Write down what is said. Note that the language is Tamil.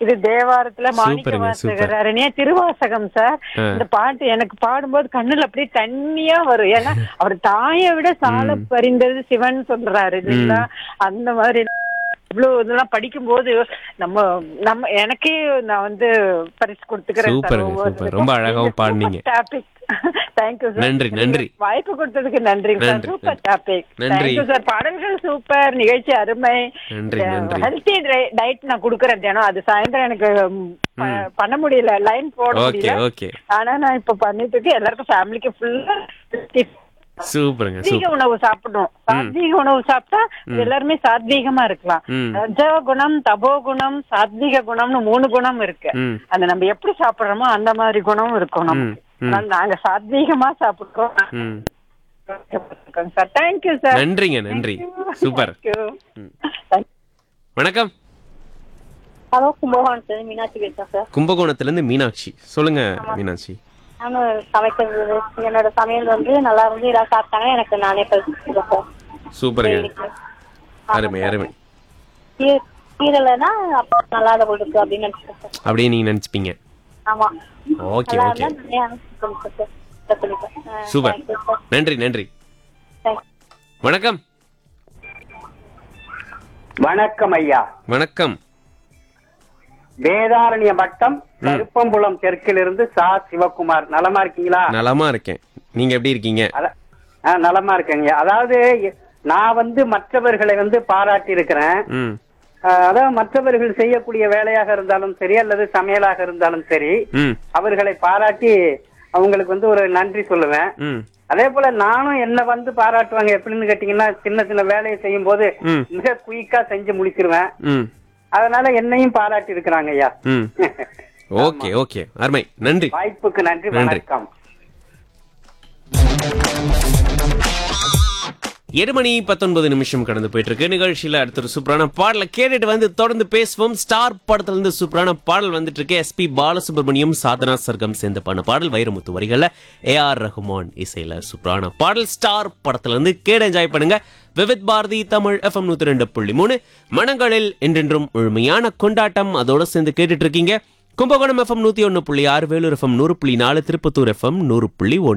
இது தேவாரத்துல மாணிக்க சூப்பருங்க, சூப்பர். வாசகர் அருணியா திருவாசகம் சார் ஆ. இந்த பாட்டு எனக்கு பாடும்போது கண்ணுல அப்படியே தண்ணியா வரும் ஏன்னா அவர் தாயை விட சால பறிந்தது சிவன் சொல்றாரு இல்லைங்களா அந்த மாதிரி இவ்வளவு இதெல்லாம் படிக்கும்போது நம்ம நம்ம எனக்கே நான் வந்து பரிசு கொடுத்துக்கிறேன் சூப்பருங்க, சூப்பர். ரொம்ப அழகாவும் பாடுனீங்க. டாபிக் தேங்க்யூ சார் நன்றி, நன்றி. வாய்ப்பு கொடுத்ததுக்கு நன்றி சார் நன்றி, சூப்பர் நன்றி. டாபிக் நன்றி. தேங்க்யூ சார் பாடல்கள் சூப்பர் நிகழ்ச்சி அருமை நன்றி, நன்றி. ஹெல்த்தி டயட் நான் குடுக்கறேன் தினம் அது சாயந்தரம் எனக்கு ம், ப- பண்ண முடியல லைன் போட ஓகே முடியல ஓகே ஆனா நான் இப்ப பண்ணிட்டு இருக்கேன் எல்லாருக்கும் ஃபேமிலிக்கு ஃபுல்லா சூப்பருங்க சாத்வீக சூப்பர் உணவு சாப்பிடணும் சாத்வீக உணவு சாப்பிட்டா எல்லாருமே சாத்வீகமா இருக்கலாம் ம். ரஜோ குணம் தபோ குணம் சாத்வீக குணம்னு மூணு குணம் இருக்கு ம் அந்த நம்ம எப்படி சாப்பிடுறோமோ அந்த மாதிரி குணம் இருக்கும் ம், நமக்கு ம். அதனால நாங்க சாத்வீகமா சாப்பிடுறோம் ம் சார் தேங்க்யூ சார் நன்றிங்க நன்றி சூப்பர் வணக்கம் ஹலோ கும்பகோணம் சார் மீனாட்சி பேசுறேன் சார் கும்பகோணத்துல இருந்து மீனாட்சி சொல்லுங்க மீனாட்சி நானும் சமைக்கிறது என்னோட சமையல் வந்து நல்லா இருந்து எல்லாம் சாப்பிட்டாங்க எனக்கு நானே பரிசுக்கிறேன் சார் சூப்பருங்க அருமை அருமை கீ- கீரைலனா அப்போ நல்லா அதை கொடுக்கு அப்படின்னு நினைச்சிட்டேன் சார் அப்படியே நீங்க நினைச்சுப்பீங்க ஆமா ஓகே நல்லா ஓகே இருந்தா நிறைய சொல்லிட்டேன் சார் இதை சொல்லிட்டேன். ஆ, சூப்பர் thank you sir. நன்றி நன்றி Thank you. வணக்கம் வணக்கம் ஐயா வணக்கம் வேதாரண்ய வட்டம் கருப்பம்புலம் தெற்கிலிருந்து சா சிவகுமார் நலமா இருக்கீங்களா நலமா இருக்கேன் நீங்க எப்படி இருக்கீங்க அத- ஆ, நலமா இருக்கேங்க அதாவது நான் வந்து மற்றவர்களை வந்து பாராட்டி இருக்கிறேன் ம் அதாவது மற்றவர்கள் செய்யக்கூடிய வேலையாக இருந்தாலும் சரி அல்லது சமையலாக இருந்தாலும் சரி ம் அவர்களை பாராட்டி அவங்களுக்கு வந்து ஒரு நன்றி சொல்லுவேன் ம் அதே போல நானும் என்ன வந்து பாராட்டுவாங்க எப்படின்னு கேட்டீங்கன்னா சின்ன சின்ன வேலையை செய்யும் போது ம். மிக குயிக்கா செஞ்சு முடிச்சிருவேன் ம் அதனால என்னையும் பாராட்டி இருக்கிறாங்க ஐயா ம் ஓகே ஓகே அருமை நன்றி வாய்ப்புக்கு நன்றி நன்றி. வணக்கம் எட்டு மணி பத்தொன்பது நிமிஷம் கடந்து போயிட்டு இருக்கு நிகழ்ச்சியில அடுத்த ஒரு சூப்பரான பாடலை கேட்டுட்டு வந்து தொடர்ந்து பேசுவோம் ஸ்டார் படத்துல இருந்து சூப்பரான பாடல் வந்துட்டு இருக்கு எஸ்பி பாலசுப்ரமணியம் சாதனா சர்க்கம் சேர்ந்து பண்ண பாடல் வைரமுத்து வரிகள்ல ஏ ஆர் ரஹ்மான் இசையில சூப்பரான பாடல் ஸ்டார் படத்துல இருந்து கேட்டு என்ஜாய் பண்ணுங்க விவித் பாரதி தமிழ் எஃப்எம் நூத்தி ரெண்டு புள்ளி மூணு மனங்களில் என்றென்றும் முழுமையான கொண்டாட்டம் அதோட சேர்ந்து கேட்டுட்டு இருக்கீங்க கும்பகோணம் எஃப்எம் நூத்தி ஒன்னு புள்ளி ஆறு வேலூர் எஃப்எம் நூறு புள்ளி நாலு திருப்பத்தூர் எஃப்எம் நூறு புள்ளி ஒன்று